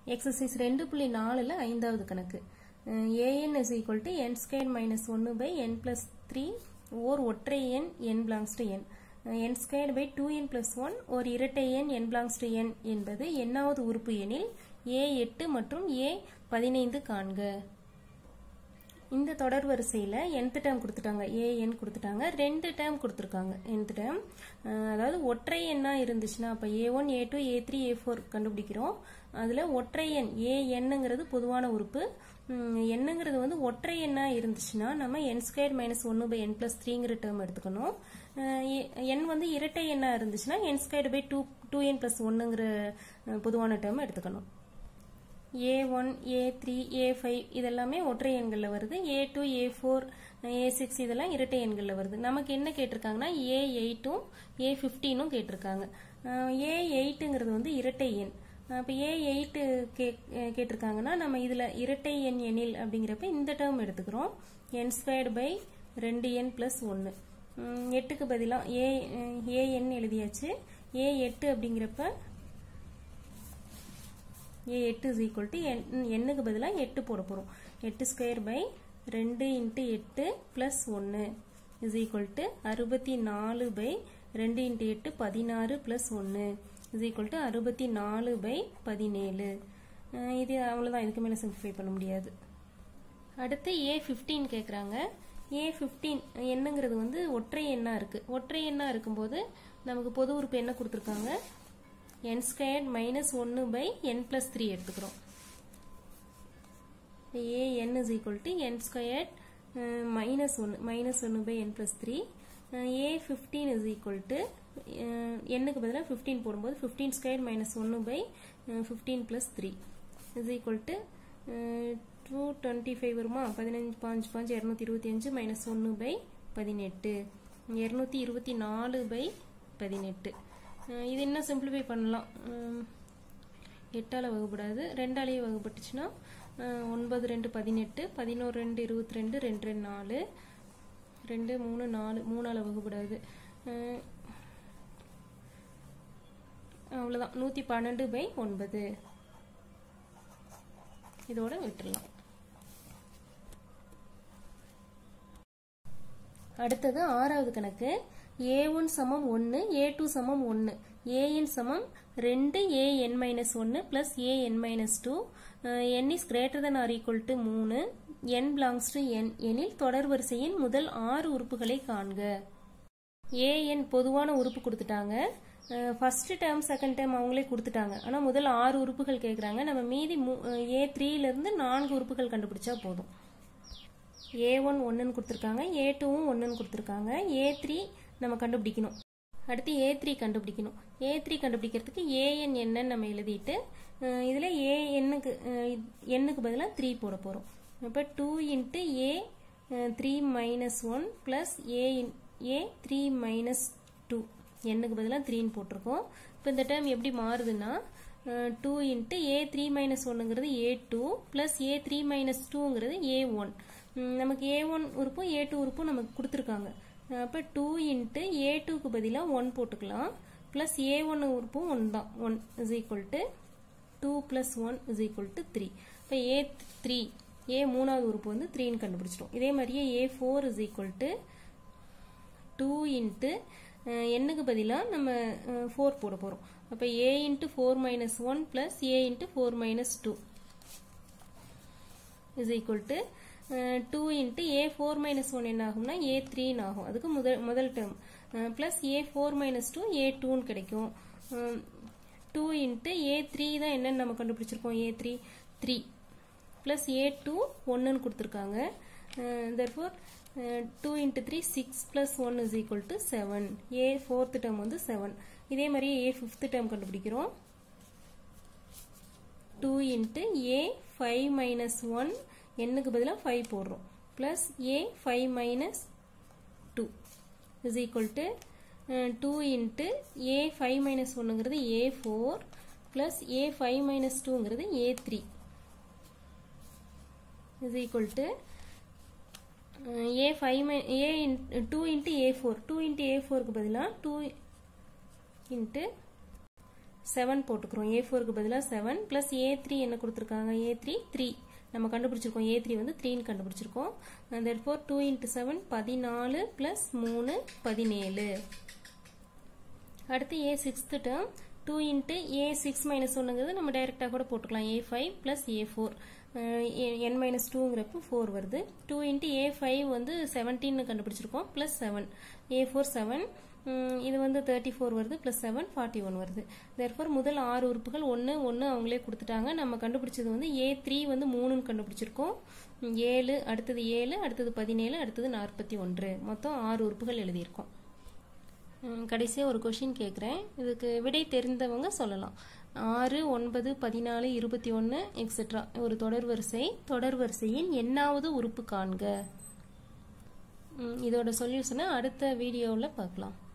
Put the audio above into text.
exercise ரெண்டு புள்ளி நாலில் ஐந்தாவது கணக்கு a n is equal to n square minus ஒன்று by n plus three or ஒற்றை எண் n belongs to n n square by two n plus one ஒரு இரட்டை எண் என் பிலாங்ஸ் டு என் என்பது எண்ணாவது உறுப்பு எனில் ஏ எட்டு மற்றும் ஏ பதினைந்து காண்க இந்த தொடர் வரிசையில் nth டேர்ம் கொடுத்துட்டாங்க ஏஎன் கொடுத்துட்டாங்க ரெண்டு டேர்ம் கொடுத்துருக்காங்க nth டேர்ம் அதாவது ஒற்றை எண்ணாக இருந்துச்சுன்னா அப்போ a one a two a three a four கண்டுபிடிக்கிறோம் அதில் ஒற்றை எண் ஏ எண்ணுங்கிறது பொதுவான உறுப்பு எண்ணுங்கிறது வந்து ஒற்றை எண்ணாக இருந்துச்சுன்னா நம்ம என் ஸ்கொயர் மைனஸ் ஒன்று பை என் பிளஸ் த்ரீங்கிற டேர்ம் எடுத்துக்கணும் எண் வந்து இரட்டை எண்ணாக இருந்துச்சுன்னா n square by two two n plus ஒன்றுங்கிற பொதுவான டேர்ம் எடுத்துக்கணும் a one a three a five இதெல்லாமே ஒற்றை எண்களில் வருது a two a four a six இதெல்லாம் இரட்டை எண்களில் வருது நமக்கு என்ன கேட்டிருக்காங்கன்னா ஏ எயிட்டும் ஏ ஃபிஃப்டீனும் கேட்டிருக்காங்க ஏ எயிட்டுங்கிறது வந்து இரட்டை எண் அப்போ ஏ எயிட்டு கே கேட்டிருக்காங்கன்னா நம்ம இதில் இரட்டை எண் எண்ணில் அப்படிங்கிறப்ப இந்த டேர்ம் எடுத்துக்கிறோம் என் ஸ்கொயர்டு பை ரெண்டு என் ப்ளஸ் ஒன்று எட்டுக்கு பதிலாக ஏ ஏ எண் எழுதியாச்சு ஏ எட்டு அப்படிங்கிறப்ப ஏ எட்டு இஸ் ஈக்குவல் டு என் எண்ணுக்கு பதிலாக எட்டு போட போகிறோம் எட்டு ஸ்கொயர் பை ரெண்டு இன்ட்டு எட்டு ப்ளஸ் ஒன்று இஸ் ஈக்குவல் டு அறுபத்தி நாலு பை ரெண்டு இன்ட்டு எட்டு பதினாறு ப்ளஸ் ஒன்று இஸ் ஈக்குவல் டு அறுபத்தி நாலு பை பதினேழு இது அவ்வளோதான் இதுக்கு மேலே சிம்பிளிஃபை பண்ண முடியாது அடுத்து ஏ ஃபிஃப்டீன் கேட்குறாங்க ஏ ஃபிஃப்டீன் என்னங்கிறது வந்து ஒற்றை எண்ணாக இருக்குது ஒற்றை எண்ணாக இருக்கும்போது நமக்கு பொது உறுப்பு என்ன கொடுத்துருக்காங்க n ஸ்கொயர்ட் மைனஸ் ஒன்று பை என் ப்ளஸ் த்ரீ எடுத்துக்கிறோம் a n is equal to n squared minus ஒன்று மைனஸ் ஒன்று by n plus three a fifteen is equal to எண்ணுக்கு பதிலாக ஃபிஃப்டீன் போடும்போது ஃபிஃப்டீன் ஸ்கொயர் மைனஸ் ஒன்று by fifteen plus three is equal to two twenty five வருமா பதினஞ்சு பாஞ்சு பாஞ்சு இரநூத்தி இருபத்தி அஞ்சு மைனஸ் ஒன்று பை பதினெட்டு இரநூத்தி இருபத்தி நாலு பை பதினெட்டு இது என்ன சிம்பிளிஃபை பண்ணலாம் எட்டால் வகுப்படாது ரெண்டாலேயே வகுப்பட்டுச்சுன்னா ஒன்பது ரெண்டு பதினெட்டு பதினோரு ரெண்டு இருபத்தி ரெண்டு ரெண்டு ரெண்டு நாலு ரெண்டு மூணு நாலு மூணால் வகுப்படாது அவ்வளோதான் நூற்றி பன்னெண்டு பை ஒன்பது இதோட விட்டுடலாம் அடுத்தது ஆறாவது கணக்கு ஏ ஒன் சமம் ஒன்று ஏ டூ சமம் ஒன்று ஏஎன் சமம் ரெண்டு ஏ என் மைனஸ் ஒன்று plus a n minus two n is greater than or equal to மூணு என் பிலாங்ஸ் டு என் எனில் தொடர் வரிசையின் முதல் ஆறு உறுப்புகளை காண்க ஏஎன் பொதுவான உறுப்பு கொடுத்துட்டாங்க ஃபர்ஸ்ட் டேர்ம் செகண்ட் டேர்ம் அவங்களே கொடுத்துட்டாங்க ஆனால் முதல் ஆறு உறுப்புகள் கேட்குறாங்க நம்ம மீதி ஏ த்ரீலேருந்து நான்கு உறுப்புகள் கண்டுபிடிச்சா போதும் ஏ ஒன் ஒன்றுன்னு கொடுத்துருக்காங்க ஏ டூவும் ஒன்றுன்னு கொடுத்துருக்காங்க ஏ த்ரீ நம்ம கண்டுபிடிக்கணும் அடுத்து ஏ த்ரீ கண்டுபிடிக்கணும் ஏ த்ரீ கண்டுபிடிக்கிறதுக்கு ஏஎன் என்னன்னு நம்ம எழுதிட்டு இதில் ஏ எண்ணுக்கு எண்ணுக்கு பதிலாக த்ரீ போட போகிறோம் இப்போ two into a three minus one plus a a three minus two எண்ணுக்கு பதிலாக த்ரீன்னு போட்டிருக்கோம் இப்போ இந்த டேர்ம் எப்படி மாறுதுன்னா two into a three minus ஒன்னுங்கிறது a two plus a three minus டூங்கிறது ஏ ஒன் நமக்கு ஏ ஒன் உறுப்பும் ஏ டூ உறுப்பும் நமக்கு கொடுத்துருக்காங்க அப்போ டூ இன்ட்டு ஏ டூக்கு பதிலாக ஒன் போட்டுக்கலாம் ப்ளஸ் ஏ ஒன் உறுப்பும் ஒன் தான் one is equal to two plus one is equal to three இப்போ ஏ த்ரீ ஏ மூணாவது உறுப்பு வந்து த்ரீன்னு கண்டுபிடிச்சிட்டோம் இதே மாதிரியே a four is equal to two into எண்ணுக்கு பதிலாக நம்ம ஃபோர் போட போகிறோம் அப்போ a into four minus one plus a into four minus two is equal to two into a four minus one என்ன ஆகும்னா ஏ த்ரீன்னு ஆகும் அதுக்கு முதல் முதல் term plus a four minus two a டூன்னு கிடைக்கும் டூ இன்ட்டு ஏ த்ரீ தான் என்னன்னு நம்ம கண்டுபிடிச்சிருக்கோம் a three three plus a two ஒன்றுன்னு கொடுத்துருக்காங்க therefore two into three six plus one is equal to seven a fourth term வந்து seven இதே மாதிரியே ஏ ஃபிஃப்த் டேர்ம் கண்டுபிடிக்கிறோம் two into a five minus one எண்ணுக்கு பதிலாக ஃபைவ் போடுறோம் plus a five minus two is equal to two into a five minus ஒன்றுங்கிறது a four plus a five minus டூங்கிறது a three is equal to A five மை a two into a four two into a ஃபோருக்கு பதிலாக two into seven போட்டுக்கிறோம் ஏ ஃபோருக்கு பதிலாக seven plus a three என்ன கொடுத்துருக்காங்க ஏ த்ரீ த்ரீ நம்ம கண்டுபிடிச்சிருக்கோம் ஏ த்ரீ வந்து த்ரீன்னு கண்டுபிடிச்சிருக்கோம் that four two into seven பதினாலு ப்ளஸ் மூணு பதினேழு அடுத்து a sixth term two into a six minus ஒன்றுங்கிறது நம்ம டைரெக்டாக கூட போட்டுக்கலாம் a five plus a four n minus டூங்கிறப்ப ஃபோர் வருது டூ இன்ட்டு ஏ ஃபைவ் வந்து செவன்டீன்னு கண்டுபிடிச்சிருக்கோம் plus seven a four seven இது வந்து தேர்ட்டி ஃபோர் வருது ப்ளஸ் செவன் ஃபார்ட்டி ஒன் வருது தேர்ஃபோர் முதல் ஆறு உறுப்புகள் ஒன்று ஒன்று அவங்களே கொடுத்துட்டாங்க நம்ம கண்டுபிடிச்சது வந்து ஏ த்ரீ வந்து மூணுன்னு கண்டுபிடிச்சிருக்கோம் ஏழு அடுத்தது ஏழு அடுத்தது பதினேழு அடுத்தது நாற்பத்தி ஒன்று மொத்தம் ஆறு உறுப்புகள் எழுதியிருக்கோம் கடைசியாக ஒரு கொஷின் கேட்குறேன் இதுக்கு விடை தெரிந்தவங்க சொல்லலாம் ஆறு ஒன்பது பதினாலு இருபத்தி ஒன்று எக்ஸெட்ரா ஒரு தொடர் வரிசை தொடர் வரிசையின் எண்ணாவது உறுப்பு காண்க இதோட சொல்யூஷனை அடுத்த வீடியோவில் பார்க்கலாம்